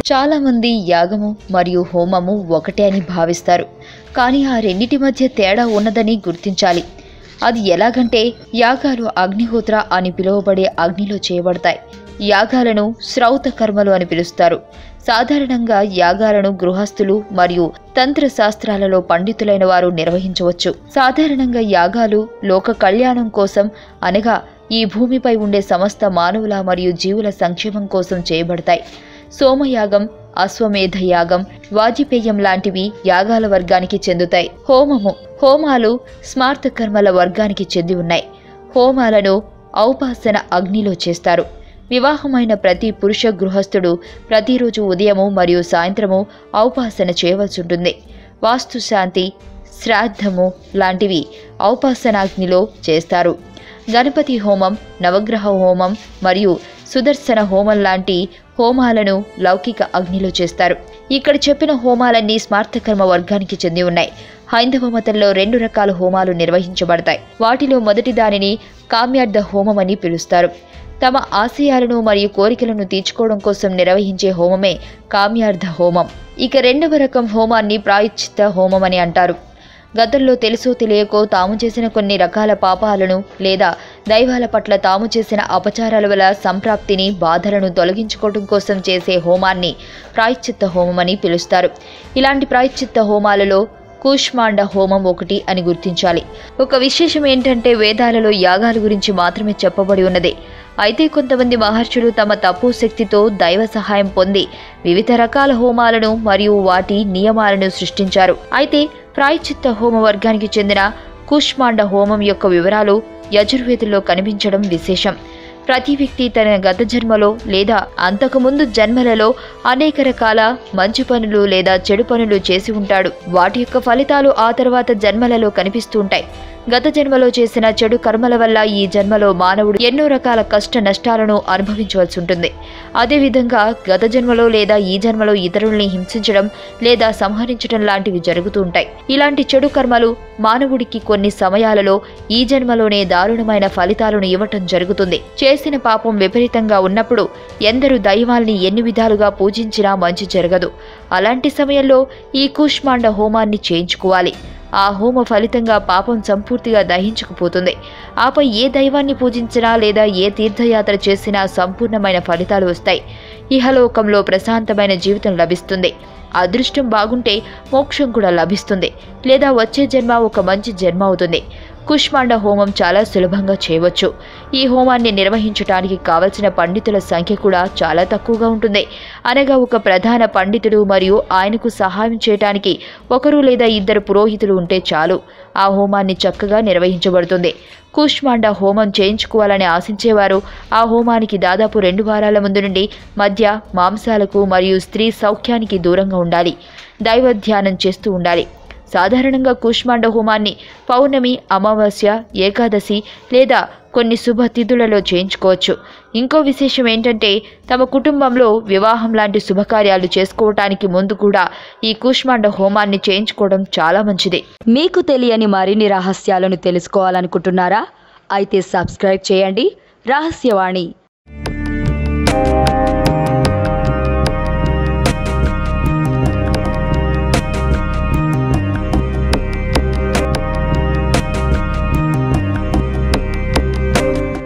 చాలా మంది యాగము మరియు హోమము ఒకటే అని భావిస్తారు కానీ ఆ రెండిటి మధ్య తేడా ఉన్నదని గుర్తించాలి అది ఎలాగంటే యాగాలు అగ్నిహోత్ర అని పిలువబడే అగ్నిలో చేయబడతాయి యాగాలను శ్రౌత కర్మలు అని పిలుస్తారు సాధారణంగా యాగాలను గృహస్థులు మరియు తంత్ర శాస్త్రాలలో పండితులైన వారు నిర్వహించవచ్చు సాధారణంగా యాగాలు లోక కళ్యాణం కోసం అనగా ఈ భూమిపై ఉండే సమస్త మానవుల మరియు జీవుల సంక్షేమం కోసం చేయబడతాయి సోమయాగం అశ్వమేధ యాగం వాజిపేయం లాంటివి యాగాల వర్గానికి చెందుతాయి హోమము హోమాలు స్మార్త కర్మల వర్గానికి చెంది ఉన్నాయి హోమాలను ఔపాసన అగ్నిలో చేస్తారు వివాహమైన ప్రతి పురుష గృహస్థుడు ప్రతిరోజు ఉదయము మరియు సాయంత్రము ఔపాసన చేయవలసి ఉంటుంది వాస్తుశాంతి శ్రాద్ధము లాంటివి ఔపాసనాగ్నిలో చేస్తారు గణపతి హోమం నవగ్రహ హోమం మరియు సుదర్శన హోమం లాంటి హోమాలను లౌకిక అగ్నిలో చేస్తారు ఇక్కడ చెప్పిన హోమాలన్నీ స్మార్థకర్మ వర్గానికి చెంది ఉన్నాయి హైందవ మతంలో రెండు రకాల హోమాలు నిర్వహించబడతాయి వాటిలో మొదటి దానిని కామ్యార్థ హోమం అని పిలుస్తారు తమ ఆశయాలను మరియు కోరికలను తీర్చుకోవడం కోసం నిర్వహించే హోమమే కామ్యార్థ హోమం ఇక రెండవ రకం హోమాన్ని ప్రాయశ్చిత్త హోమం అని అంటారు గతంలో తెలుసో తెలియకో తాము చేసిన కొన్ని రకాల పాపాలను లేదా దైవాల పట్ల తాము చేసిన అపచారాల వల్ల సంప్రాప్తిని బాధలను తొలగించుకోవడం కోసం చేసే హోమాన్ని ప్రాయశ్చిత్త హోమం అని పిలుస్తారు ఇలాంటి ప్రాయశ్చిత్త హోమాలలో కూష్మాండ హోమం ఒకటి అని గుర్తించాలి ఒక విశేషం ఏంటంటే వేదాలలో యాగాల గురించి మాత్రమే చెప్పబడి ఉన్నది అయితే కొంతమంది మహర్షులు తమ తప్పు శక్తితో దైవ సహాయం పొంది వివిధ రకాల హోమాలను మరియు వాటి నియమాలను సృష్టించారు అయితే ప్రాయచిత్త హోమ వర్గానికి చెందిన కుష్మాండ హోమం యొక్క వివరాలు యజుర్వేదంలో కనిపించడం విశేషం ప్రతి వ్యక్తి తన గత జన్మలో లేదా అంతకుముందు జన్మలలో అనేక రకాల మంచి పనులు లేదా చెడు పనులు చేసి ఉంటాడు వాటి యొక్క ఫలితాలు ఆ తర్వాత జన్మలలో కనిపిస్తూ ఉంటాయి గత జన్మలో చేసిన చెడు కర్మల వల్ల ఈ జన్మలో మానవుడు ఎన్నో రకాల కష్ట నష్టాలను అనుభవించవలసి ఉంటుంది అదేవిధంగా గత జన్మలో లేదా ఈ జన్మలో ఇతరుల్ని హింసించడం లేదా సంహరించడం లాంటివి జరుగుతూ ఉంటాయి ఇలాంటి చెడు కర్మలు మానవుడికి కొన్ని సమయాలలో ఈ జన్మలోనే దారుణమైన ఫలితాలను ఇవ్వటం జరుగుతుంది చేసిన పాపం విపరీతంగా ఉన్నప్పుడు ఎందరు దైవాల్ని ఎన్ని విధాలుగా పూజించినా మంచి జరగదు అలాంటి సమయంలో ఈ కూష్మాండ హోమాన్ని చేయించుకోవాలి ఆ హోమ ఫలితంగా పాపం సంపూర్తిగా దహించుకుపోతుంది ఆపై ఏ దైవాన్ని పూజించినా లేదా ఏ తీర్థయాత్ర చేసినా సంపూర్ణమైన ఫలితాలు వస్తాయి ఇహలోకంలో ప్రశాంతమైన జీవితం లభిస్తుంది అదృష్టం బాగుంటే మోక్షం కూడా లభిస్తుంది లేదా వచ్చే జన్మ ఒక మంచి జన్మ అవుతుంది కుష్మాండ హోమం చాలా సులభంగా చేయవచ్చు ఈ హోమాన్ని నిర్వహించడానికి కావలసిన పండితుల సంఖ్య కూడా చాలా తక్కువగా ఉంటుంది అనగా ఒక ప్రధాన పండితుడు మరియు ఆయనకు సహాయం చేయడానికి ఒకరు లేదా ఇద్దరు పురోహితులు ఉంటే చాలు ఆ హోమాన్ని చక్కగా నిర్వహించబడుతుంది కూష్మాండ హోమం చేయించుకోవాలని ఆశించేవారు ఆ హోమానికి దాదాపు రెండు వారాల ముందు నుండి మధ్య మాంసాలకు మరియు స్త్రీ సౌఖ్యానికి దూరంగా ఉండాలి దైవ ధ్యానం చేస్తూ ఉండాలి సాధారణంగా కూష్మాండ హోమాన్ని పౌర్ణమి అమావాస్య ఏకాదశి లేదా కొన్ని శుభ తిథులలో చేయించుకోవచ్చు ఇంకో విశేషం ఏంటంటే తమ కుటుంబంలో వివాహం లాంటి శుభకార్యాలు చేసుకోవటానికి ముందు కూడా ఈ కూష్మాండ హోమాన్ని చేయించుకోవడం చాలా మంచిది మీకు తెలియని మరిన్ని రహస్యాలను తెలుసుకోవాలనుకుంటున్నారా అయితే సబ్స్క్రైబ్ చేయండి రహస్యవాణి